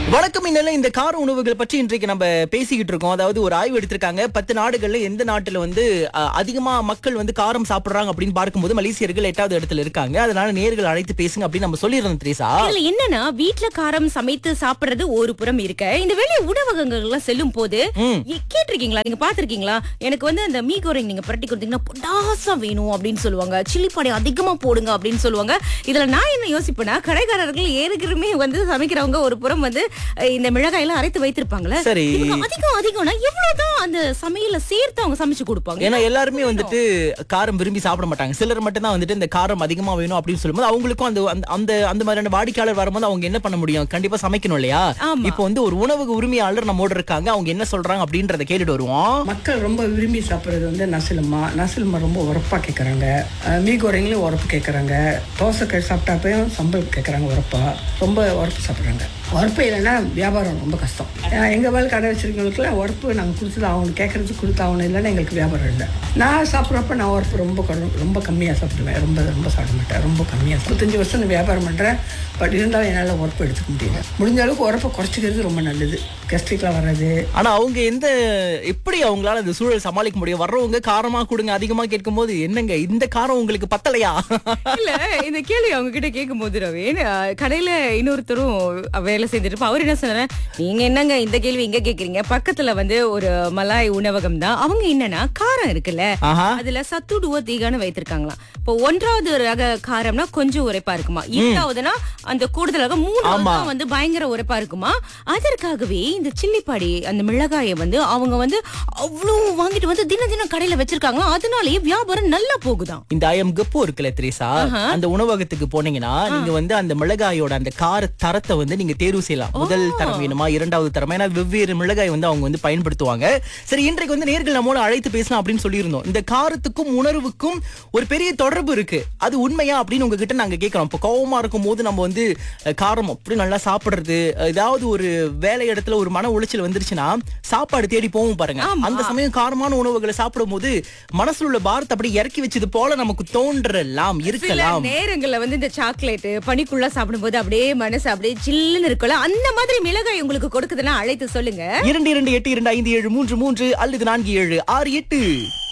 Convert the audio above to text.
வணக்கம் இன்னும் இந்த கார உணவுகள் பற்றி இன்றைக்கு நம்ம பேசிக்கிட்டு இருக்கோம் அதாவது ஒரு ஆய்வு எடுத்திருக்காங்க பத்து நாடுகள்ல எந்த நாட்டுல வந்து அஹ், அதிகமா மக்கள் வந்து காரம் சாப்பிடுறாங்க அப்படின்னு பார்க்கும்போது மலேசியர்கள் எட்டாவது இடத்துல இருக்காங்க அதனால நேர்கள் அழைத்து பேசுங்க அப்படின்னு நம்ம சொல்லியிருந்தோம் திரேசா இதுல என்னன்னா வீட்ல காரம் சமைத்து சாப்பிடுறது ஒரு புறம் இருக்க இந்த வெளி உணவகங்கள்லாம் செல்லும் போது ம். எ- கேட்டிருக்கீங்களா நீங்க பாத்திருக்கீங்களா எனக்கு வந்து அந்த மீ கோரிங் நீங்க புரட்டி கொடுத்தீங்கன்னா பொடாசா வேணும் அப்படின்னு சொல்லுவாங்க சில்லி படை அதிகமா போடுங்க அப்படின்னு சொல்லுவாங்க இதுல நான் என்ன யோசிப்பேன்னா கடைக்காரர்கள் ஏற்கனவே வந்து சமைக்கிறவங்க ஒரு புறம் வந்து அஹ், இந்த மிளகாய் எல்லாம் அரைத்து வைத்திருப்பாங்களே சரி இவங்க அதிகம் அதிகம்னா எவ்வளவுதான் அந்த சமையல சேர்த்து அவங்க சமைச்சு கொடுப்பாங்க ஏன்னா எல்லாருமே வந்துட்டு காரம் விரும்பி சாப்பிட மாட்டாங்க சிலர் மட்டும் தான் வந்துட்டு இந்த காரம் அதிகமா வேணும் அப்படின்னு சொல்லும்போது அவங்களுக்கும் அந்த அந்த- அந்த அந்த மாதிரியான வாடிக்கையாளர் வரும்போது அவங்க என்ன பண்ண முடியும் கண்டிப்பா சமைக்கணும் இல்லையா ஆமா. இப்போ வந்து ஒரு உணவு உரிமையாளர் நம்மோட இருக்காங்க அவங்க என்ன சொல்றாங்க அப்படின்றத கேட்டுட்டு வருவோம் மக்கள் ரொம்ப விரும்பி சாப்பிட்றது வந்து நசிலமா நசிலமா ரொம்ப உரப்பாக கேட்குறாங்க மீ குறைங்களும் உரப்பு கேட்குறாங்க தோசைக்காய் சாப்பிட்டாப்பையும் சம்பல் கேட்குறாங்க உரப்பா ரொம்ப உரப்பு சாப்பிட்றாங்க உரப்பு இல்லைன்னா வியாபாரம் ரொம்ப கஷ்டம் எங்கள் வேலை கடை வச்சிருக்கவங்களுக்குலாம் உரப்பு நாங்கள் கொடுத்து அவங்க கேட்குறது கொடுத்து ஆகணும் இல்லைன்னா எங்களுக்கு வியாபாரம் இல்லை நான் சாப்பிட்றப்ப நான் உரப்பு ரொம்ப கடும் ரொம்ப கம்மியாக சாப்பிடுவேன் ரொம்ப ரொம்ப சாப்பிட மாட்டேன் ரொம்ப கம்மியாக முப்பத்தஞ்சு வருஷம் நான் வியாபாரம் பண்ணுறேன் பட் இருந்தாலும் என்னால் உரப்பு எடுத்துக்க முடியல முடிஞ்ச அளவுக்கு உரப்பை குறைச்சிக்கிறது ரொம்ப நல்லது கெஸ்ட்ரிக்லாம் வராது ஆனா அவங்க எந்த எப்படி அவங்களால இந்த சூழல் சமாளிக்க முடியும் வர்றவங்க காரமா கொடுங்க அதிகமா கேட்கும்போது என்னங்க இந்த காரம் உங்களுக்கு பத்தலையா இல்ல இந்த கேள்வி அவங்க கிட்ட கேட்கும் போது ரவீன் அஹ், கடையில இன்னொருத்தரும் வேலை செஞ்சுட்டு இருப்பா. அவர் என்ன சொன்னாரு நீங்க என்னங்க இந்த கேள்வி இங்க கேக்குறீங்க பக்கத்துல வந்து ஒரு மலாய் உணவகம் தான் அவங்க என்னன்னா காரம் இருக்குல்ல ஆஹா அதுல சத்துடுவோ தீகான்னு வைத்திருக்காங்களாம் இப்போ ஒன்றாவது ரக காரம்னா கொஞ்சம் உரைப்பா இருக்குமா இரண்டாவதுனா அந்த கூடுதலாக மூணாவது ஆமா. தான் வந்து பயங்கர உரைப்பா இருக்குமா அதற்காகவே இந்த சில்லிப்பாடி அந்த மிளகாயை வந்து அவங்க வந்து அவ்வளவு வாங்கிட்டு வந்து தின தினம் கடையில வச்சிருக்காங்களா அதனாலயே வியாபாரம் நல்லா போகுதாம் இந்த ஐயம் கப்பு இருக்குல்ல திரேசா அந்த உணவகத்துக்கு போனீங்கன்னா நீங்க வந்து அந்த மிளகாயோட அந்த கார தரத்தை வந்து நீங்க தேர்வு செய்யலாம் முதல் தரம் வேணுமா இரண்டாவது தரமா ஏன்னா வெவ்வேறு மிளகாய் வந்து அவங்க வந்து பயன்படுத்துவாங்க சரி இன்றைக்கு வந்து நேர்கள் நம்மளோட அழைத்து பேசலாம் அப்படின்னு சொல்லியிருந்தோம் இந்த காரத்துக்கும் உணர்வுக்கும் ஒரு பெரிய தொடர்பு இருக்கு அது உண்மையா அப்படின்னு உங்ககிட்ட நாங்க கேட்கறோம் இப்போ கோவமா இருக்கும் போது நம்ம வந்து அஹ், காரம் அப்படி நல்லா சாப்பிடுறது அஹ், ஏதாவது ஒரு வேலை இடத்துல ஒரு மன உளைச்சல் வந்துருச்சுன்னா சாப்பாடு தேடி போவோம் பாருங்க அந்த சமயம் காரமான உணவுகளை சாப்பிடும் போது மனசுல உள்ள பாரத்தை அப்படி இறக்கி வச்சது போல நமக்கு தோன்றலாம் சில இருக்கலாம் நேரங்கள்ல வந்து இந்த சாக்லேட் பனிக்குள்ள சாப்பிடும்போது அப்படியே மனசு அப்படியே சில்லுன்னு இருக்கும்ல அந்த மாதிரி மிளகாய் உங்களுக்கு கொடுக்குதுன்னா அழைத்து சொல்லுங்க இரண்டு இரண்டு எட்டு இரண்டு ஐந்து ஏழு மூன்று மூன்று அல்லது நான்கு ஏழு ஆறு எட்டு